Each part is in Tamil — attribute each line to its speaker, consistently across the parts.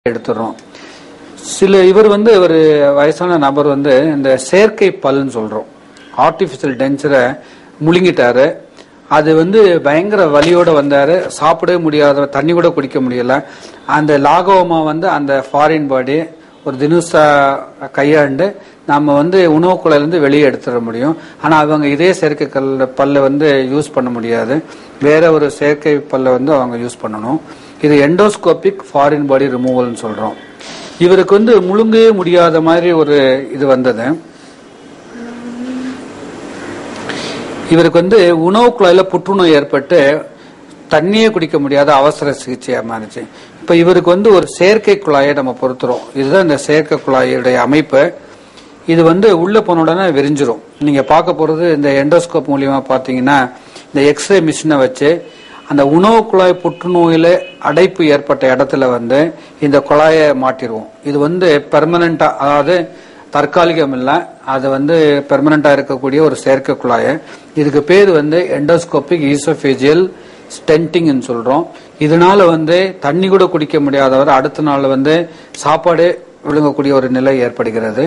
Speaker 1: எடுத்துடுறோம் சில இவர் வந்து ஒரு வயசான நபர் வந்து இந்த செயற்கை பல்லுன்னு சொல்றோம் ஆர்டிபிஷியல் டென்ச்சரை முழுங்கிட்டாரு அது வந்து பயங்கர வலியோட வந்தாரு சாப்பிடவே முடியாத தண்ணி கூட குடிக்க முடியல அந்த லாகோமா வந்து அந்த ஃபாரின் பாடி ஒரு தினுசா கையாண்டு நம்ம வந்து உணவு குழாயிலிருந்து வெளியே எடுத்துட முடியும் ஆனா அவங்க இதே செயற்கை கல் பல்ல வந்து யூஸ் பண்ண முடியாது வேற ஒரு செயற்கை பல்ல வந்து அவங்க யூஸ் பண்ணணும் இது எண்டோஸ்கோபிக் ஃபாரின் பாடி ரிமூவல்னு சொல்றோம் இவருக்கு வந்து முழுங்கவே முடியாத மாதிரி ஒரு இது வந்தது இவருக்கு வந்து உணவு குழாயில புற்றுநோய் ஏற்பட்டு தண்ணியே குடிக்க முடியாத அவசர சிகிச்சையா மாறிச்சு இப்ப இவருக்கு வந்து ஒரு செயற்கை குழாயை நம்ம பொருத்துறோம் இதுதான் இந்த செயற்கை குழாயுடைய அமைப்பு இது வந்து உள்ள போன உடனே விரிஞ்சிரும் நீங்க பார்க்க போறது இந்த எண்டோஸ்கோப் மூலியமா பாத்தீங்கன்னா இந்த எக்ஸ்ரே மிஷினை வச்சு அந்த உணவு குழாய் புற்றுநோயில அடைப்பு ஏற்பட்ட இடத்துல வந்து இந்த குழாயை மாட்டிடுவோம் இது வந்து பெர்மனண்டா அதாவது தற்காலிகம் இல்ல அது வந்து பெர்மனண்டா இருக்கக்கூடிய ஒரு செயற்கை குழாய் இதுக்கு பேர் வந்து எண்டோஸ்கோபிக் ஈசோபேஜியல் ஸ்டென்டிங் சொல்றோம் இதனால வந்து தண்ணி கூட குடிக்க முடியாதவர் அடுத்த நாள் வந்து சாப்பாடு விழுங்கக்கூடிய ஒரு நிலை ஏற்படுகிறது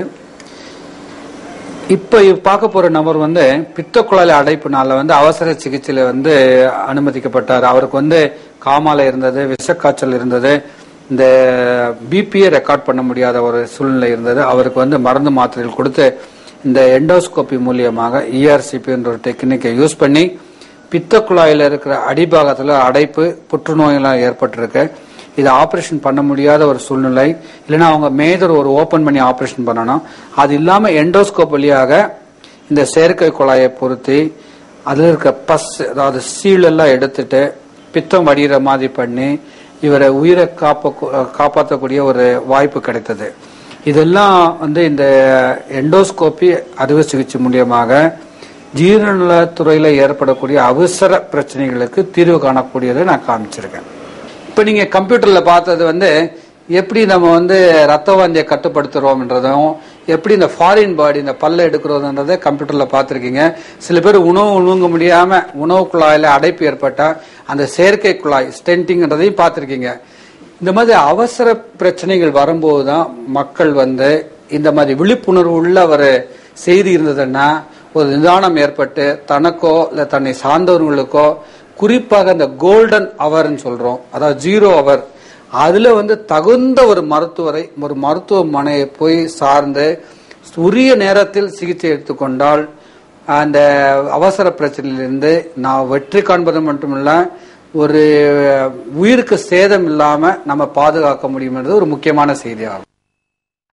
Speaker 1: இப்ப இவ் பார்க்க போற நபர் வந்து பித்த குழாய் அடைப்புனால வந்து அவசர சிகிச்சையில வந்து அனுமதிக்கப்பட்டார் அவருக்கு வந்து காமால இருந்தது விஷக்காய்ச்சல் இருந்தது இந்த பிபியை ரெக்கார்ட் பண்ண முடியாத ஒரு சூழ்நிலை இருந்தது அவருக்கு வந்து மருந்து மாத்திரைகள் கொடுத்து இந்த எண்டோஸ்கோபி மூலியமாக இஆர்சிபி என்ற ஒரு டெக்னிக்கை யூஸ் பண்ணி பித்த குழாயில இருக்கிற அடிபாகத்துல அடைப்பு புற்றுநோயெல்லாம் ஏற்பட்டிருக்கு இது ஆபரேஷன் பண்ண முடியாத ஒரு சூழ்நிலை இல்லைன்னா அவங்க மேஜர் ஒரு ஓபன் பண்ணி ஆபரேஷன் பண்ணணும் அது இல்லாம எண்டோஸ்கோப் வழியாக இந்த செயற்கை குழாயை பொருத்தி அதுல இருக்க பஸ் அதாவது சீல் எல்லாம் எடுத்துட்டு பித்தம் வடிகிற மாதிரி பண்ணி இவரை உயிரை காப்ப காப்பாற்றக்கூடிய ஒரு வாய்ப்பு கிடைத்தது இதெல்லாம் வந்து இந்த எண்டோஸ்கோபி அறுவை சிகிச்சை மூலியமாக ஜீரணத்துறையில ஏற்படக்கூடிய அவசர பிரச்சனைகளுக்கு தீர்வு காணக்கூடியதை நான் காமிச்சிருக்கேன் இப்ப நீங்க கம்ப்யூட்டர்ல பார்த்தது வந்து எப்படி நம்ம வந்து ரத்த வாந்தியை கட்டுப்படுத்துறோம்ன்றதும் எப்படி இந்த ஃபாரின் பாடி இந்த பல்ல எடுக்கிறதுன்றதை கம்ப்யூட்டர்ல பார்த்திருக்கீங்க சில பேர் உணவு உழுங்க முடியாம உணவு குழாயில அடைப்பு ஏற்பட்டா அந்த செயற்கை குழாய் ஸ்டென்டிங்ன்றதையும் பார்த்திருக்கீங்க இந்த மாதிரி அவசர பிரச்சனைகள் வரும்போது தான் மக்கள் வந்து இந்த மாதிரி விழிப்புணர்வு உள்ள ஒரு செய்தி இருந்ததுன்னா ஒரு நிதானம் ஏற்பட்டு தனக்கோ இல்ல தன்னை சார்ந்தவர்களுக்கோ குறிப்பாக இந்த கோல்டன் அவர்னு சொல்றோம் அதாவது ஜீரோ அவர் அதுல வந்து தகுந்த ஒரு மருத்துவரை ஒரு மருத்துவமனையை போய் சார்ந்து உரிய நேரத்தில் சிகிச்சை எடுத்துக்கொண்டால் அந்த அவசர பிரச்சனையிலிருந்து நான் வெற்றி காண்பது மட்டுமில்ல ஒரு உயிருக்கு சேதம் இல்லாம நம்ம பாதுகாக்க முடியும்ன்றது ஒரு முக்கியமான செய்தியாகும்